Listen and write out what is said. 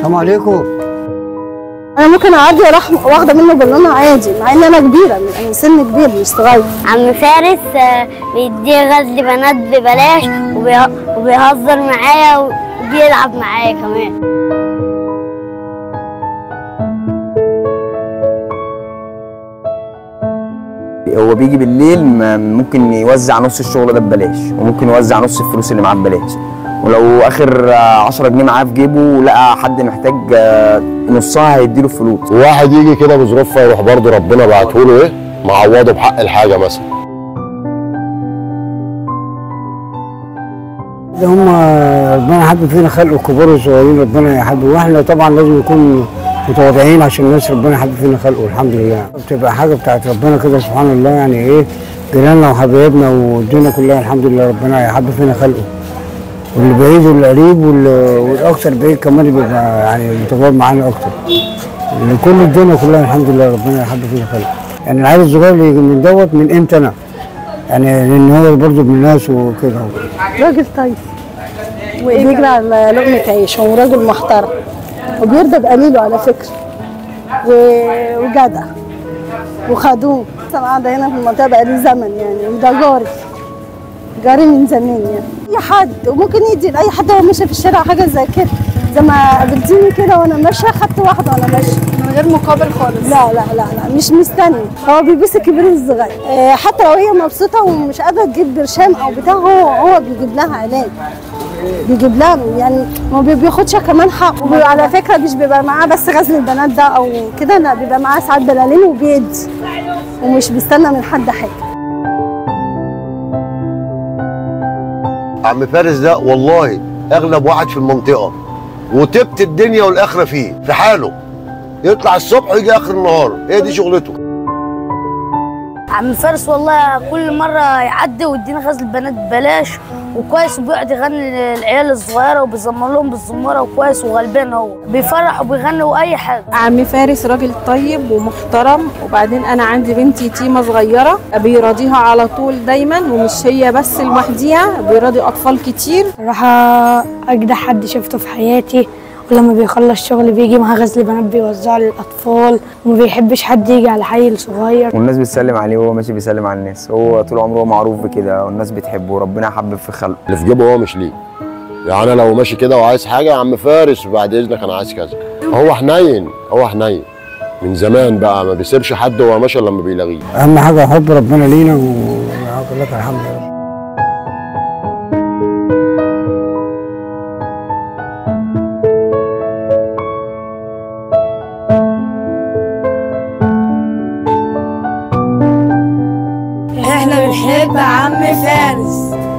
السلام عليكم انا ممكن اعدي اروح واخده منه بالونه عادي مع ان انا كبيره يعني سن كبير مش صغير عم فارس آه، بيدي غزل بنات ببلاش وبيه- وبيهزر معايا وبيلعب معايا كمان هو بيجي بالليل ما- ممكن يوزع نص الشغل ده ببلاش وممكن يوزع نص الفلوس اللي معاه ببلاش ولو اخر آه، 10 جنيه معاه في جيبه لقى حد محتاج آه، نصها هيديله فلوس وواحد يجي كده بظروفها يروح برضه ربنا بعته له ايه معوضه بحق الحاجه مثلا ده هم ربنا حب فينا خلق كبار وصغيرين ربنا يحب واحنا طبعا لازم نكون متواضعين عشان الناس ربنا حب فينا خلقه الحمد لله بتبقى حاجه بتاعت ربنا كده سبحان الله يعني ايه جيراننا وحبايبنا والدنيا كلها الحمد لله ربنا يحب فينا خلقه واللي بعيد واللي قريب واللي- والاكثر بعيد كمان بيبقى يعني متفاوض معانا اكتر لكل الدنيا كلها الحمد لله ربنا يحب فينا خلقه يعني العيل الصغير اللي يجي من دوت من امتى انا يعني لان هو برضه ابن الناس وكده راجل طيب وبيجري على لقمة عيش هو راجل محترم وبيرضى بقليله على فكرة و- وجدع وخدوم انا قاعدة هنا في المنطقة بقالي زمن يعني وده جاري جاري من زمان يعني اي حد وممكن يدي لاي حد هو ماشي في الشارع حاجة زي كده زي ما قابلتيني كده وانا ماشية خدت واحدة وانا ماشية من غير مقابل خالص لا لا لا لا مش مستني هو بيبص الكبير والصغير آه، حتى لو هي مبسوطه ومش قادره تجيب برشام او بتاع هو هو بيجيب لها علاج بيجيب لها يعني ما بي- بياخدش كمان حق وعلى فكره مش بيبقى معاه بس غزل البنات ده او كده لا بيبقى معاه ساعات بلالين وبيدي ومش بيستنى من حد حاجه عم فارس ده والله اغلب واحد في المنطقه وتبت الدنيا والاخره فيه في حاله يطلع الصبح ويجي اخر النهار هي دي شغلته عم فارس والله كل مرة يعدي ويدينا غزل بنات ببلاش وكويس وبيقعد يغني للعيال الصغيرة وبيزمر لهم بالزمارة وكويس وغلبان هو بيفرح وبيغني وأي حاجة عمي فارس راجل طيب ومحترم وبعدين انا عندي بنتي يتيمه صغيره بيراضيها على طول دايما ومش هي بس لوحديها بيراضي اطفال كتير صراحة أجدع حد شفته في حياتي ولما بيخلص شغل بيجي معاه غزل بنات بيوزعه للأطفال وما بيحبش حد يجي على حي صغير والناس بتسلم عليه وهو ماشي بيسلم على الناس هو طول عمره معروف بكده والناس بتحبه وربنا حبب في خلقه اللي في جيبه هو مش ليه يعني انا لو ماشي كده وعايز حاجه يا عم فارس بعد اذنك انا عايز كذا هو حنين هو حنين من زمان بقى ما بيسيبش حد وهو ماشي إلا لما بيلاقيه اهم حاجه حب ربنا لينا ويقول لك الحمد لله احنا بنحب عم فارس